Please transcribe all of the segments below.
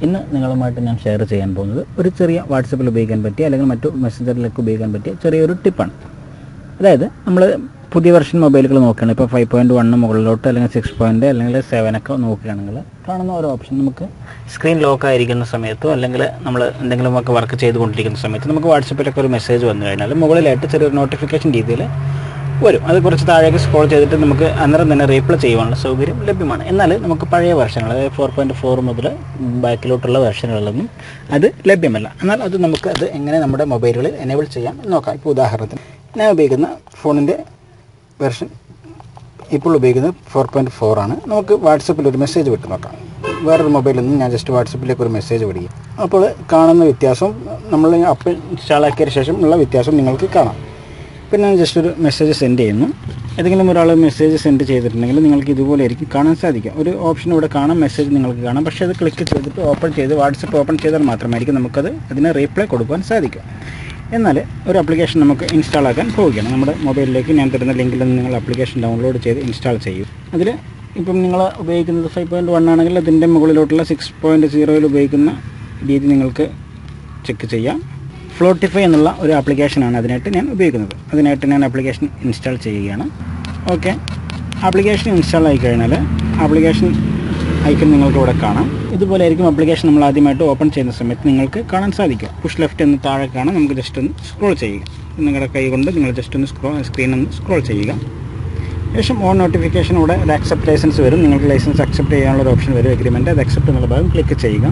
ഇന്ന് നിങ്ങളുമായിട്ട് ഞാൻ ഷെയർ ചെയ്യാൻ പോകുന്നത് ഒരു ചെറിയ വാട്സപ്പിൽ ഉപയോഗിക്കാൻ പറ്റിയ അല്ലെങ്കിൽ മറ്റു മെസ്സഞ്ചറിലേക്ക് ഉപയോഗിക്കാൻ പറ്റിയ ചെറിയൊരു ടിപ്പാണ് അതായത് നമ്മൾ പുതിയ വെർഷൻ മൊബൈലുകൾ നോക്കുകയാണ് ഇപ്പോൾ ഫൈവ് പോയിൻറ്റ് വണ്ണ് മുകളിലോട്ട് അല്ലെങ്കിൽ സിക്സ് പോയിൻറ്റ് അല്ലെങ്കിൽ സെവൻ ഒക്കെ നോക്കുകയാണെങ്കിൽ കാണുന്ന ഓരോ ഓപ്ഷൻ നമുക്ക് സ്ക്രീൻ ലോക്ക് ആയിരിക്കുന്ന സമയത്തോ അല്ലെങ്കിൽ നമ്മൾ എന്തെങ്കിലുമൊക്കെ വർക്ക് ചെയ്തുകൊണ്ടിരിക്കുന്ന സമയത്ത് നമുക്ക് വാട്സപ്പിലൊക്കെ ഒരു മെസ്സേജ് വന്നു കഴിഞ്ഞാൽ മുകളിലായിട്ട് ചെറിയൊരു നോട്ടിഫിക്കേഷൻ രീതിയിൽ വരും അത് കുറച്ച് താഴേക്ക് സ്ക്രോൾ ചെയ്തിട്ട് നമുക്ക് അന്നേരം തന്നെ റീപ്ലൈ ചെയ്യാനുള്ള സൗകര്യം ലഭ്യമാണ് എന്നാൽ നമുക്ക് പഴയ വെർഷനുകൾ അതായത് ഫോർ പോയിൻറ്റ് ഫോർ മുതൽ ബാക്കിലോട്ടുള്ള വെർഷനുകളിലൊന്നും അത് ലഭ്യമല്ല എന്നാൽ അത് നമുക്ക് അത് എങ്ങനെ നമ്മുടെ മൊബൈലുകളിൽ എനേബിൾ ചെയ്യാം എന്ന് നോക്കാം ഇപ്പോൾ ഉദാഹരണത്തിന് ഞാൻ ഉപയോഗിക്കുന്ന ഫോണിൻ്റെ വെർഷൻ ഇപ്പോൾ ഉപയോഗിക്കുന്നത് ഫോർ പോയിൻറ്റ് ഫോർ ആണ് നമുക്ക് വാട്സപ്പിൽ ഒരു മെസ്സേജ് വിട്ട് നോക്കാം വേറൊരു മൊബൈലിൽ നിന്ന് ഞാൻ ജസ്റ്റ് വാട്സപ്പിലേക്ക് ഒരു മെസ്സേജ് വിടുകയും അപ്പോൾ കാണുന്ന വ്യത്യാസം നമ്മൾ അപ്പ് ഇൻസ്റ്റാൾ ആക്കിയതിന് ശേഷം ഉള്ള വ്യത്യാസം നിങ്ങൾക്ക് കാണാം പിന്നെ ഞാൻ ജസ്റ്റ് ഒരു മെസ്സേജ് സെൻഡ് ചെയ്യുന്നു ഏതെങ്കിലും ഒരാൾ മെസ്സേജ് സെൻഡ് ചെയ്തിട്ടുണ്ടെങ്കിൽ നിങ്ങൾക്ക് ഇതുപോലെ ആയിരിക്കും കാണാൻ സാധിക്കും ഒരു ഓപ്ഷൻ ഇവിടെ കാണാം മെസ്സേജ് നിങ്ങൾക്ക് കാണാം പക്ഷേ അത് ക്ലിക്ക് ചെയ്തിട്ട് ഓപ്പൺ ചെയ്ത് വാട്സപ്പ് ഓപ്പൺ ചെയ്താൽ മാത്രമായിരിക്കും നമുക്കത് അതിന് റീപ്ലൈ കൊടുക്കുവാൻ സാധിക്കും എന്നാൽ ഒരു ആപ്ലിക്കേഷൻ നമുക്ക് ഇൻസ്റ്റാൾ ആക്കാൻ പോവുകയാണ് നമ്മുടെ മൊബൈലിലേക്ക് ഞാൻ തരുന്ന ലിങ്കിൽ നിന്ന് നിങ്ങൾ ആപ്ലിക്കേഷൻ ഡൗൺലോഡ് ചെയ്ത് ഇൻസ്റ്റാൾ ചെയ്യും അതിൽ ഇപ്പം നിങ്ങൾ ഉപയോഗിക്കുന്നത് ഫൈവ് പോയിൻറ്റ് വൺ ആണെങ്കിൽ അതിൻ്റെ മുകളിലോട്ടുള്ള സിക്സ് പോയിൻറ്റ് സീറോയിൽ ഉപയോഗിക്കുന്ന രീതി നിങ്ങൾക്ക് ചെക്ക് ചെയ്യാം ഫ്ലോട്ടിഫൈ എന്നുള്ള ഒരു ആപ്ലിക്കേഷനാണ് അതിനായിട്ട് ഞാൻ ഉപയോഗിക്കുന്നത് അതിനായിട്ട് ഞാൻ ആപ്ലിക്കേഷൻ ഇൻസ്റ്റാൾ ചെയ്യുകയാണ് ഓക്കെ ആപ്ലിക്കേഷൻ ഇൻസ്റ്റാൾ ആയി കഴിഞ്ഞാൽ ആപ്ലിക്കേഷൻ ഐക്കൺ നിങ്ങൾക്ക് ഇവിടെ കാണാം ഇതുപോലെ ആയിരിക്കും ആപ്ലിക്കേഷൻ നമ്മൾ ആദ്യമായിട്ട് ഓപ്പൺ ചെയ്യുന്ന സമയത്ത് നിങ്ങൾക്ക് കാണാൻ സാധിക്കും പുഷ് ലെഫ്റ്റ് എന്ന് താഴെ കാണാം നമുക്ക് ജസ്റ്റ് ഒന്ന് സ്ക്രോൾ ചെയ്യുക നിങ്ങളുടെ കൈ കൊണ്ട് നിങ്ങൾ ജസ്റ്റ് ഒന്ന് സ്ക്രോ സ്ക്രീൻ ഒന്ന് സ്ക്രോൾ ചെയ്യുക ശേഷം ഓൺ നോട്ടിഫിക്കേഷൻ ഇവിടെ ഒരു അക്സെപ്റ്റ് ലൈസൻസ് വരും നിങ്ങൾക്ക് ലൈസൻസ് അക്സെപ്റ്റ് ചെയ്യാനുള്ള ഒരു ഓപ്ഷൻ വരും എഗ്രിമെൻറ്റ് അത് അക്സെപ്റ്റ് എന്നുള്ള ഭാഗം ക്ലിക്ക് ചെയ്യുക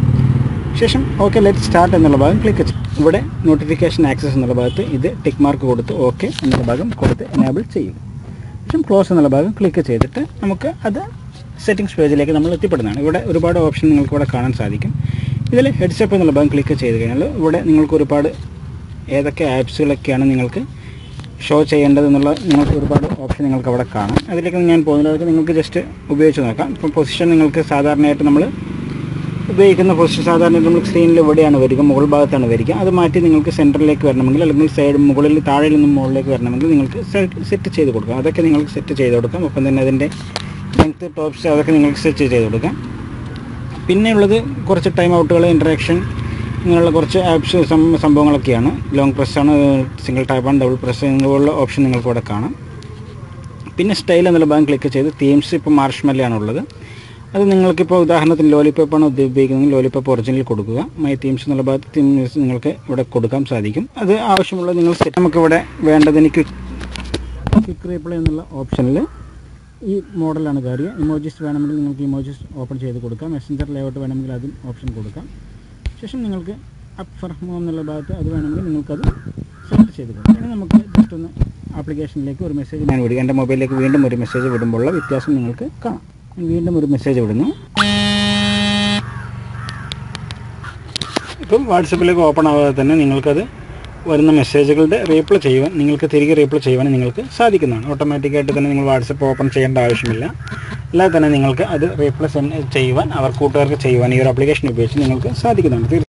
ശേഷം ഓക്കെ ലെറ്റ് സ്റ്റാർട്ട് എന്നുള്ള ഭാഗം ക്ലിക്ക് ചെയ്യും ഇവിടെ നോട്ടിഫിക്കേഷൻ ആക്സസ് എന്നുള്ള ഭാഗത്ത് ഇത് ടിക്ക് മാർക്ക് കൊടുത്ത് ഓക്കെ എന്നുള്ള ഭാഗം കൊടുത്ത് എനേബിൾ ചെയ്യും ശേഷം ക്ലോസ് എന്നുള്ള ഭാഗം ക്ലിക്ക് ചെയ്തിട്ട് നമുക്ക് അത് സെറ്റിംഗ്സ് പേജിലേക്ക് നമ്മൾ എത്തിപ്പെടുന്നതാണ് ഇവിടെ ഒരുപാട് ഓപ്ഷൻ നിങ്ങൾക്ക് ഇവിടെ കാണാൻ സാധിക്കും ഇതിൽ ഹെഡ്സപ്പ് എന്നുള്ള ഭാഗം ക്ലിക്ക് ചെയ്ത് കഴിഞ്ഞാൽ ഇവിടെ നിങ്ങൾക്ക് ഒരുപാട് ഏതൊക്കെ ആപ്സുകളൊക്കെയാണ് നിങ്ങൾക്ക് ഷോ ചെയ്യേണ്ടത് എന്നുള്ള നിങ്ങൾക്ക് ഒരുപാട് ഓപ്ഷൻ നിങ്ങൾക്ക് അവിടെ കാണാം അതിലേക്ക് ഞാൻ പോകുന്നതൊക്കെ നിങ്ങൾക്ക് ജസ്റ്റ് ഉപയോഗിച്ച് നോക്കാം ഇപ്പം പൊസിഷൻ നിങ്ങൾക്ക് സാധാരണയായിട്ട് നമ്മൾ ഉപയോഗിക്കുന്ന പൊസിഷൻ സാധാരണ നമ്മൾ സ്ക്രീനിൽ എവിടെയാണ് വരിക മുകൾ ഭാഗത്താണ് വരിക അത് മാറ്റി നിങ്ങൾക്ക് സെൻറ്ററിലേക്ക് വരണമെങ്കിൽ അല്ലെങ്കിൽ സൈഡ് മുകളിൽ താഴെ നിന്നും മുകളിലേക്ക് വരണമെങ്കിൽ നിങ്ങൾക്ക് സെറ്റ് ചെയ്ത് കൊടുക്കാം അതൊക്കെ നിങ്ങൾക്ക് സെറ്റ് ചെയ്ത് കൊടുക്കാം ഒപ്പം തന്നെ അതിൻ്റെ ലെങ്ത് ടോപ്സ് അതൊക്കെ നിങ്ങൾക്ക് സെറ്റ് ചെയ്ത് കൊടുക്കാം പിന്നെയുള്ളത് കുറച്ച് ടൈം ഔട്ടുകൾ ഇൻട്രാക്ഷൻ ഇങ്ങനെയുള്ള കുറച്ച് ആപ്സ് സംഭവങ്ങളൊക്കെയാണ് ലോങ് പ്രസ്സാണ് സിംഗിൾ ടാപ്പാണ് ഡബിൾ പ്രസ് എന്നിങ്ങനെയുള്ള ഓപ്ഷൻ നിങ്ങൾക്ക് ഇവിടെ കാണാം പിന്നെ സ്റ്റൈൽ എന്നുള്ള ഭാഗം ക്ലിക്ക് ചെയ്ത് തീംസ് ഇപ്പോൾ മാർഷ്മല്ലാണ് ഉള്ളത് അത് നിങ്ങൾക്കിപ്പോൾ ഉദാഹരണത്തിന് ലോലിപ്പോപ്പാണ് ഉപയോഗിക്കുന്നത് ലോലിപ്പോപ്പ് ഒറിജിനൽ കൊടുക്കുക മൈ തീംസ് എന്നുള്ള ഭാഗത്ത് തീംസ് നിങ്ങൾക്ക് ഇവിടെ കൊടുക്കാൻ സാധിക്കും അത് ആവശ്യമുള്ള നിങ്ങൾ set- നമുക്കിവിടെ വേണ്ടത് എനിക്ക് ക്വിക്ക് റീപ്ലൈ എന്നുള്ള ഓപ്ഷനിൽ ഈ മോഡലാണ് കാര്യം ഇമോജിസ് വേണമെങ്കിൽ നിങ്ങൾക്ക് ഇമോജിസ് ഓപ്പൺ ചെയ്ത് കൊടുക്കാം മെസ്സഞ്ചർ ലേഔട്ട് വേണമെങ്കിൽ അതും ഓപ്ഷൻ കൊടുക്കാം ശേഷം നിങ്ങൾക്ക് അപ്പ് ഫർ ഹോം എന്നുള്ള ഭാഗത്ത് അത് വേണമെങ്കിൽ നിങ്ങൾക്കത് സെലക്ട് ചെയ്ത് കൊടുക്കാം ഇനി നമുക്ക് ജസ്റ്റ് ഒന്ന് ആപ്ലിക്കേഷനിലേക്ക് ഒരു മെസ്സേജ് ഞാൻ വിടുക എൻ്റെ മൊബൈലിലേക്ക് വീണ്ടും ഒരു മെസ്സേജ് വിടുമ്പോഴുള്ള വ്യത്യാസം നിങ്ങൾക്ക് കാണാം ഞാൻ വീണ്ടും ഒരു മെസ്സേജ് വിടുന്നു ഇപ്പം വാട്സപ്പിലേക്ക് ഓപ്പൺ ആവാതെ തന്നെ നിങ്ങൾക്കത് വരുന്ന മെസ്സേജുകളുടെ റീപ്ലൈ ചെയ്യുവാൻ നിങ്ങൾക്ക് തിരികെ റീപ്ലൈ ചെയ്യുവാൻ നിങ്ങൾക്ക് സാധിക്കുന്നതാണ് ഓട്ടോമാറ്റിക്കായിട്ട് തന്നെ നിങ്ങൾ വാട്സപ്പ് ഓപ്പൺ ചെയ്യേണ്ട ആവശ്യമില്ല അല്ലാതെ തന്നെ നിങ്ങൾക്ക് അത് റീപ്ലൈ ചെയ്യുവാൻ അവർ കൂട്ടുകാർക്ക് ചെയ്യുവാൻ ഈ ഒരു ആപ്ലിക്കേഷൻ ഉപയോഗിച്ച് നിങ്ങൾക്ക് സാധിക്കുന്നതാണ് തീർച്ചയായും